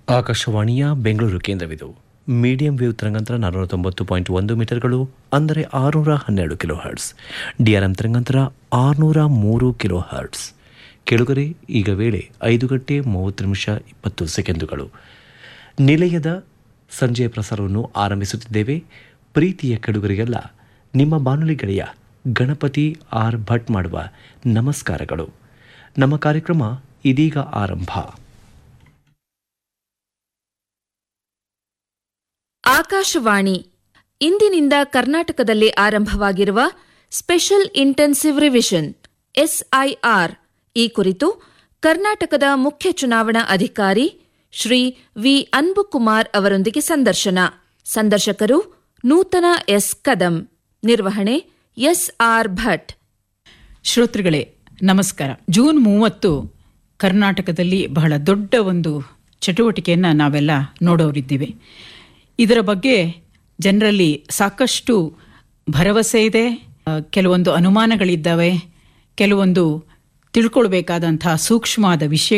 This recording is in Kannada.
ಆಕಾಶವಾಣಿಯ ಬೆಂಗಳೂರು ಕೇಂದ್ರವಿದು ಮೀಡಿಯಂ ವೇವ್ ತರಂಗಾಂತರ ನಾನ್ನೂರ ತೊಂಬತ್ತು ಪಾಯಿಂಟ್ ಒಂದು ಮೀಟರ್ಗಳು ಅಂದರೆ ಆರುನೂರ ಹನ್ನೆರಡು ಕಿಲೋ ಹರ್ಟ್ಸ್ ಡಿಆರ್ಎಂ ತರಂಗಾಂತರ ಆರುನೂರ ಮೂರು ಕಿಲೋ ಹರ್ಟ್ಸ್ ಕೆಳಗರೆ ಈಗ ವೇಳೆ ಐದು ಗಂಟೆ ಮೂವತ್ತು ನಿಮಿಷ ಇಪ್ಪತ್ತು ಸೆಕೆಂಡುಗಳು ನಿಲಯದ ಸಂಜೆಯ ಪ್ರಸಾರವನ್ನು ಆರಂಭಿಸುತ್ತಿದ್ದೇವೆ ಪ್ರೀತಿಯ ಕೆಡುಗರಿಗೆಲ್ಲ ನಿಮ್ಮ ಬಾನುಲಿ ಗೆಳೆಯ ಗಣಪತಿ ಆರ್ ಭಟ್ ಮಾಡುವ ನಮಸ್ಕಾರಗಳು ನಮ್ಮ ಕಾರ್ಯಕ್ರಮ ಇದೀಗ ಆರಂಭ ಆಕಾಶವಾಣಿ ಇಂದಿನಿಂದ ಕರ್ನಾಟಕದಲ್ಲಿ ಆರಂಭವಾಗಿರುವ ಸ್ಪೆಷಲ್ ಇಂಟೆನ್ಸಿವ್ ರಿವಿಷನ್ ಎಸ್ಐಆರ್ ಈ ಕುರಿತು ಕರ್ನಾಟಕದ ಮುಖ್ಯ ಚುನಾವಣಾ ಅಧಿಕಾರಿ ಶ್ರೀ ವಿ ಅನ್ಬುಕುಮಾರ್ ಅವರೊಂದಿಗೆ ಸಂದರ್ಶನ ಸಂದರ್ಶಕರು ನೂತನ ಎಸ್ ಕದಂ ನಿರ್ವಹಣೆ ಎಸ್ಆರ್ ಭಟ್ ಶ್ರೋತೃಗಳೇ ನಮಸ್ಕಾರ ಜೂನ್ ಮೂವತ್ತು ಕರ್ನಾಟಕದಲ್ಲಿ ಬಹಳ ದೊಡ್ಡ ಒಂದು ಚಟುವಟಿಕೆಯನ್ನು ನಾವೆಲ್ಲ ನೋಡೋರಿದ್ದೀವಿ ಇದರ ಬಗ್ಗೆ ಜನರಲ್ಲಿ ಸಾಕಷ್ಟು ಭರವಸೆ ಇದೆ ಆ, ಕೆಲವೊಂದು ಅನುಮಾನಗಳಿದ್ದಾವೆ ಕೆಲವೊಂದು ತಿಳ್ಕೊಳ್ಬೇಕಾದಂತಹ ಸೂಕ್ಷ್ಮವಾದ ವಿಷಯ